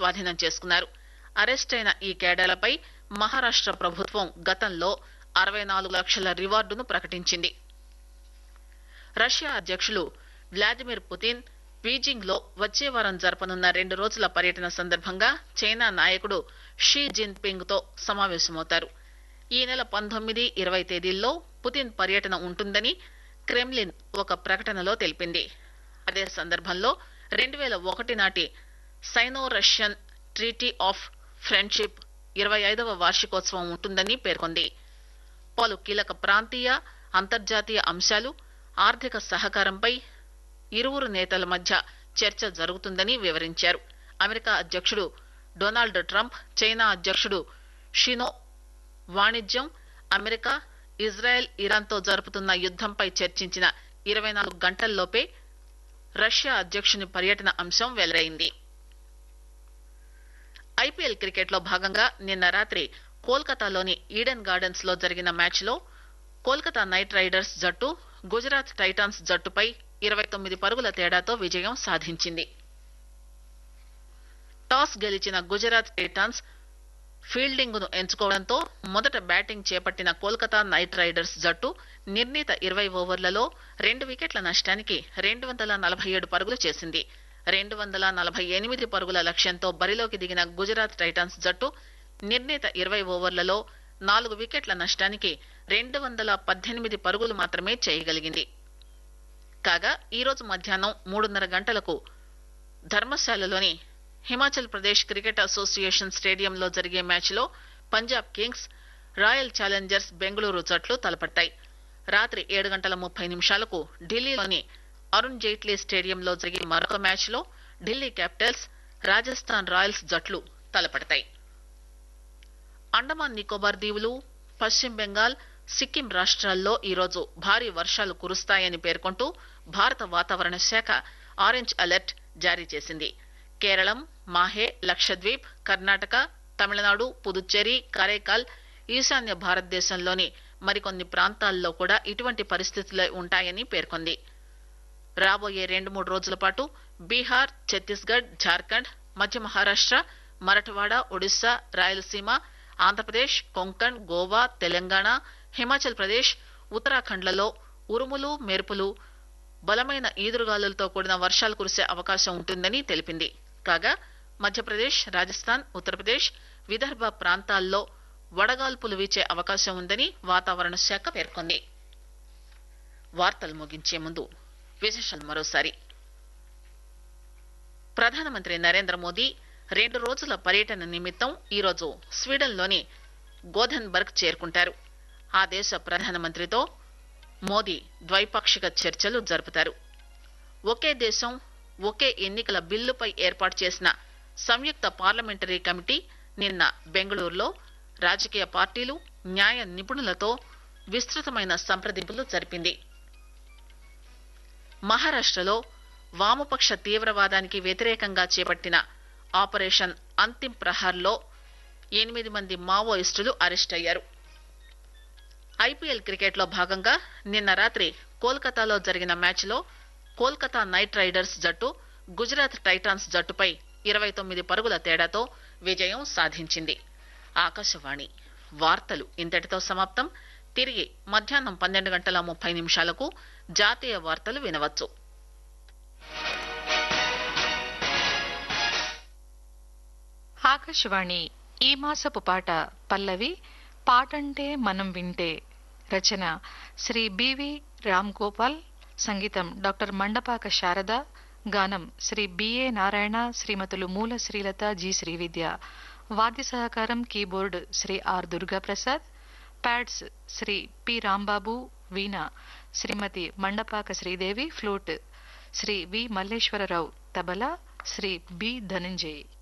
స్వాధీనం చేసుకున్నారు అరెస్ట్ అయిన ఈ కేడర్లపై మహారాష్ట ప్రభుత్వం గతంలో అరవై నాలుగు లక్షల రివార్డును ప్రకటించింది రష్యా అధ్యక్షులు వ్లాదిమిర్ పుతిన్ బీజింగ్ లో వచ్చే వారం జరపనున్న రెండు రోజుల పర్యటన సందర్భంగా చైనా నాయకుడు షీ జిన్ పింగ్ తో సమావేశమవుతారు ఈ నెల పంతొమ్మిది ఇరవై తేదీల్లో పుతిన్ పర్యటన ఉంటుందని క్రెమ్లిన్ ఒక ప్రకటనలో తెలిపింది అదే సందర్భంలో రెండు వేల ఒకటి నాటి Sino Russian treaty of friendship ఇరవై ఐదవ వార్షికోత్సవం ఉంటుందని పేర్కొంది పలు కీలక ప్రాంతీయ అంతర్జాతీయ అంశాలు ఆర్థిక సహకారంపై ఇరువురు నేతల మధ్య చర్చ జరుగుతుందని వివరించారు అమెరికా అధ్యక్షుడు డొనాల్డ్ ట్రంప్ చైనా అధ్యక్షుడు షినో వాణిజ్యం అమెరికా ఇజ్రాయెల్ ఇరాన్తో జరుపుతున్న యుద్దంపై చర్చించిన ఇరవై నాలుగు గంటల్లోపే రష్యా అధ్యక్షుని పర్యటన అంశం వెల్లడైంది ఐపీఎల్ క్రికెట్ లో భాగంగా నిన్న రాత్రి కోల్కతాలోని ఈడెన్ గార్డెన్స్ లో జరిగిన మ్యాచ్ లో కోల్కతా నైట్ రైడర్స్ జట్టు గుజరాత్ టైటాన్స్ జట్టుపై ఇరవై తొమ్మిది పరుగుల తేడాతో విజయం సాధించింది టాస్ గెలిచిన గుజరాత్ టైటాన్స్ ఫీల్డింగ్ ను ఎంచుకోవడంతో మొదట బ్యాటింగ్ చేపట్టిన కోల్కతా నైట్ రైడర్స్ జట్టు నిర్ణీత ఇరవై ఓవర్లలో రెండు వికెట్ల నష్టానికి రెండు వందల నలభై ఏడు పరుగులు చేసింది రెండు వందల నలభై ఎనిమిది పరుగుల లక్ష్యంతో బరిలోకి దిగిన గుజరాత్ టైటాన్స్ జట్టు నిర్ణీత ఇరవై ఓవర్లలో నాలుగు వికెట్ల నష్టానికి రెండు వందల పద్దెనిమిది పరుగులు మాత్రమే చేయగలిగింది కాగా ఈరోజు మధ్యాహ్నం మూడున్నర గంటలకు ధర్మశాలలోని హిమాచల్ ప్రదేశ్ క్రికెట్ అసోసియేషన్ స్టేడియంలో జరిగే మ్యాచ్లో Punjab kings royal challengers Bengaluru జట్లు తలపట్టాయి రాత్రి ఏడు గంటల ముప్పై నిమిషాలకు ఢిల్లీలోని అరుణ్ జైట్లీ స్టేడియంలో జరిగే మరొక మ్యాచ్లో ఢిల్లీ క్యాపిటల్స్ రాజస్థాన్ రాయల్స్ జట్లు తలపడతాయి అండమాన్ నికోబార్ దీవులు పశ్చిమ బెంగాల్ సిక్కిం రాష్ట్రాల్లో ఈరోజు భారీ వర్షాలు కురుస్తాయని పేర్కొంటూ భారత వాతావరణ శాఖ ఆరెంజ్ అలర్ట్ జారీ చేసింది కేరళం మాహే లక్షద్వీప్ కర్ణాటక తమిళనాడు పుదుచ్చేరి కరైకాల్ ఈశాన్య భారతదేశంలోని మరికొన్ని ప్రాంతాల్లో కూడా ఇటువంటి పరిస్థితులే ఉంటాయని పేర్కొంది రాబోయే రెండు మూడు రోజుల పాటు బీహార్ ఛత్తీస్గఢ్ జార్ఖండ్ మధ్య మహారాష్ట్ర మరఠవాడ ఒడిశా రాయలసీమ ఆంధ్రప్రదేశ్ కొంకణ్ గోవా తెలంగాణ హిమాచల్ ప్రదేశ్ ఉత్తరాఖండ్లలో ఉరుములు మెరుపులు బలమైన ఈదురుగాలులతో కూడిన వర్షాలు కురిసే అవకాశం ఉంటుందని తెలిపింది కాగా మధ్యప్రదేశ్ రాజస్థాన్ ఉత్తరప్రదేశ్ విదర్భ ప్రాంతాల్లో వడగాల్పులు వీచే అవకాశం ఉందని వాతావరణ శాఖ పేర్కొంది వార్తలు ముగించే ముందు విశేషాలు మరోసారి ప్రధానమంత్రి నరేంద్ర మోదీ రెండు రోజుల పర్యటన నిమిత్తం ఈరోజు స్వీడన్లోని గోధన్బర్గ్ చేరుకుంటారు ఆ దేశ ప్రధానమంత్రితో మోదీ ద్వైపాక్షిక చర్చలు జరుపుతారు ఒకే దేశం ఒకే ఎన్నికల బిల్లుపై ఏర్పాటు చేసిన సంయుక్త పార్లమెంటరీ కమిటీ నిన్న బెంగళూరులో రాజకీయ పార్టీలు న్యాయ నిపుణులతో విస్తృతమైన సంప్రదింపులు జరిపింది మహారాష్ట్రలో వామపక్ష తీవ్రవాదానికి వ్యతిరేకంగా చేపట్టిన ఆపరేషన్ అంతిం ప్రహార్లో ఎనిమిది మంది మావోయిస్టులు అరెస్ట్ అయ్యారు ఐపీఎల్ క్రికెట్ లో భాగంగా నిన్న రాత్రి కోల్కతాలో జరిగిన మ్యాచ్ లో కోల్కతా నైట్ రైడర్స్ జట్టు గుజరాత్ టైటాన్స్ జట్టుపై ఇరవై తొమ్మిది పరుగుల తేడాతో విజయం సాధించింది ఆకాశవాణి వార్తలు ఇంతటితో సమాప్తం తిరిగి మధ్యాహ్నం పన్నెండు గంటల ముప్పై నిమిషాలకు జాతీయ వార్తలు వినవచ్చు ఆకాశవాణి ఈ మాసపు పాట పల్లవి పాటంటే మనం వింటే రచన శ్రీ బివి రామ్ గోపాల్ సంగీతం డాక్టర్ మండపాక శారద గానం శ్రీ బిఏ నారాయణ శ్రీమతులు మూల శ్రీలత జి శ్రీవిద్య వాద్య సహకారం keyboard Shri R Durgaprasad pads Shri P Rambabu వీణ శ్రీమతి మండపాక శ్రీదేవి ఫ్లూట్ శ్రీ వి మల్లేశ్వరరావు తబలా శ్రీ బి ధనంజయ్